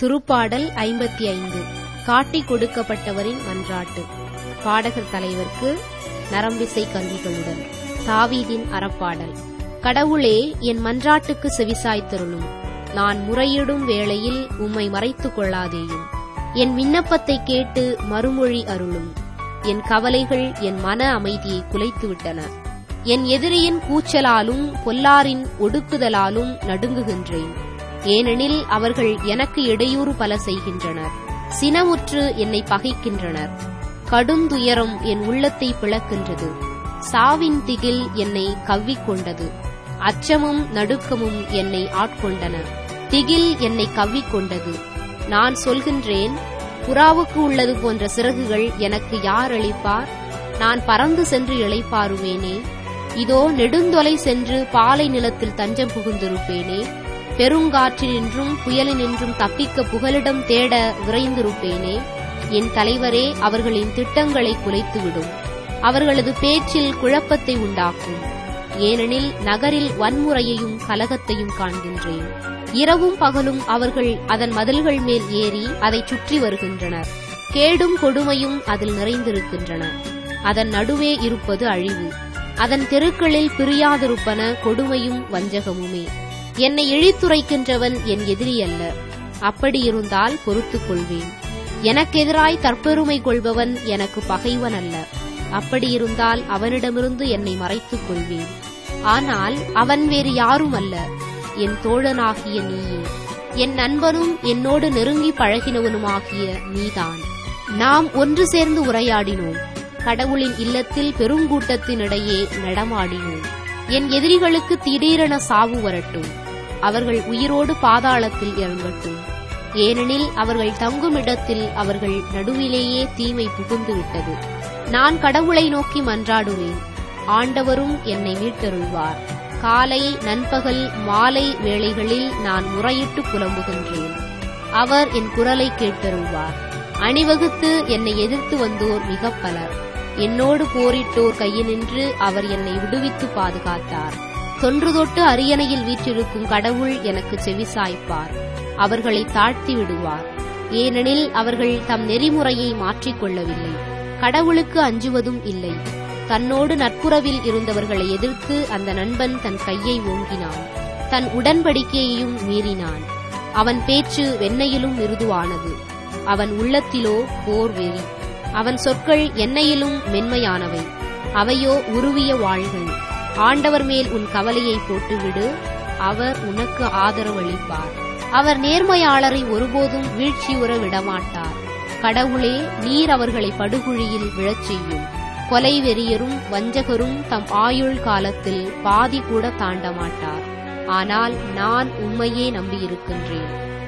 திருப்பாடல் ஐம்பத்தி ஐந்து காட்டிக் கொடுக்கப்பட்டவரின் மன்றாட்டு பாடகர் தலைவர்க்கு நரம்பிசை கருவிகளுடன் தாவீதின் அறப்பாடல் கடவுளே என் மன்றாட்டுக்கு செவிசாய்த்தருளும் நான் முறையிடும் வேளையில் உம்மை மறைத்துக் கொள்ளாதேயும் என் விண்ணப்பத்தை கேட்டு மறுமொழி அருளும் என் கவலைகள் என் மன அமைதியை குலைத்துவிட்டன என் எதிரியின் கூச்சலாலும் பொல்லாரின் ஒடுக்குதலாலும் நடுங்குகின்றேன் ஏனெனில் அவர்கள் எனக்கு இடையூறு பல செய்கின்றனர் சினமுற்று என்னை பகைக்கின்றனர் கடுந்துயரம் என் உள்ளத்தை பிளக்கின்றது சாவின் திகில் என்னை கவ்விக்கொண்டது அச்சமும் நடுக்கமும் என்னை ஆட்கொண்டன திகில் என்னை கவ்விக்கொண்டது நான் சொல்கின்றேன் புறாவுக்கு உள்ளது போன்ற சிறகுகள் எனக்கு யார் அளிப்பார் நான் பறந்து சென்று இளைப்பாருவேனே இதோ நெடுந்தொலை சென்று பாலை நிலத்தில் தஞ்சம் புகுந்திருப்பேனே பெருங்காற்றினின்றும் புயலினின்றும் தப்பிக்க புகலிடம் தேட விரைந்திருப்பேனே என் தலைவரே அவர்களின் திட்டங்களை குலைத்துவிடும் அவர்களது பேச்சில் குழப்பத்தை உண்டாக்கும் ஏனெனில் நகரில் வன்முறையையும் கலகத்தையும் காண்கின்றேன் இரவும் பகலும் அவர்கள் அதன் மதில்கள் மேல் ஏறி அதை சுற்றி வருகின்றனர் கேடும் கொடுமையும் அதில் நிறைந்திருக்கின்றன அதன் நடுவே இருப்பது அழிவு அதன் தெருக்களில் பிரியாதிருப்பன கொடுமையும் வஞ்சகமுமே என்னை இழித்துரைக்கின்றவன் என் எதிரி அல்ல அப்படியிருந்தால் பொறுத்துக் கொள்வேன் எனக்கெதிராய் தற்பெருமை கொள்பவன் எனக்கு பகைவன் அல்ல அப்படியிருந்தால் அவனிடமிருந்து என்னை மறைத்துக் கொள்வேன் ஆனால் அவன் வேறு யாரும் அல்ல என் தோழனாகிய நீயே என் நண்பனும் என்னோடு நெருங்கி பழகினவனுமாகிய நீதான் நாம் ஒன்று சேர்ந்து உரையாடினோம் கடவுளின் இல்லத்தில் பெருங்கூட்டத்தினிடையே நடமாடினோம் என் எதிரிகளுக்கு திடீரென சாவு வரட்டும் அவர்கள் உயிரோடு பாதாளத்தில் இறங்கட்டும் ஏனெனில் அவர்கள் தங்கும் இடத்தில் அவர்கள் நடுவிலேயே தீமை புகுந்து விட்டது நான் கடவுளை நோக்கி மன்றாடுவேன் ஆண்டவரும் என்னை மீட்டருள்வார் காலை நண்பகல் மாலை வேளைகளில் நான் முறையிட்டு புலம்புகின்றேன் அவர் என் குரலை கேட்டருள்வார் அணிவகுத்து என்னை எதிர்த்து வந்தோர் மிக பலர் என்னோடு போரிட்டோர் கையினின்று அவர் என்னை விடுவித்து பாதுகாத்தார் தொன்று தொட்டு அரியணையில் வீற்றிருக்கும் கடவுள் எனக்கு செவிசாய்ப்பார் அவர்களை தாழ்த்தி விடுவார் ஏனெனில் அவர்கள் தம் நெறிமுறையை மாற்றிக்கொள்ளவில்லை கடவுளுக்கு அஞ்சுவதும் இல்லை தன்னோடு நட்புறவில் இருந்தவர்களை எதிர்த்து அந்த நண்பன் தன் கையை ஓங்கினான் தன் உடன்படிக்கையையும் மீறினான் அவன் பேச்சு வெண்ணையிலும் மிருதுவானது அவன் உள்ளத்திலோ போர் வெறி அவன் சொற்கள் எண்ணெயிலும் மென்மையானவை அவையோ உருவிய வாள்கள் ஆண்டவர் மேல் உன் கவலையை போட்டுவிடு அவர் உனக்கு ஆதரவளிப்பார் அவர் நேர்மையாளரை ஒருபோதும் வீழ்ச்சியுற விடமாட்டார் கடவுளே நீர் அவர்களை படுகுழியில் விழச் செய்யும் கொலை வெறியரும் வஞ்சகரும் தம் ஆயுள் காலத்தில் பாதி கூட தாண்ட மாட்டார் ஆனால் நான் உம்மையே நம்பியிருக்கின்றேன்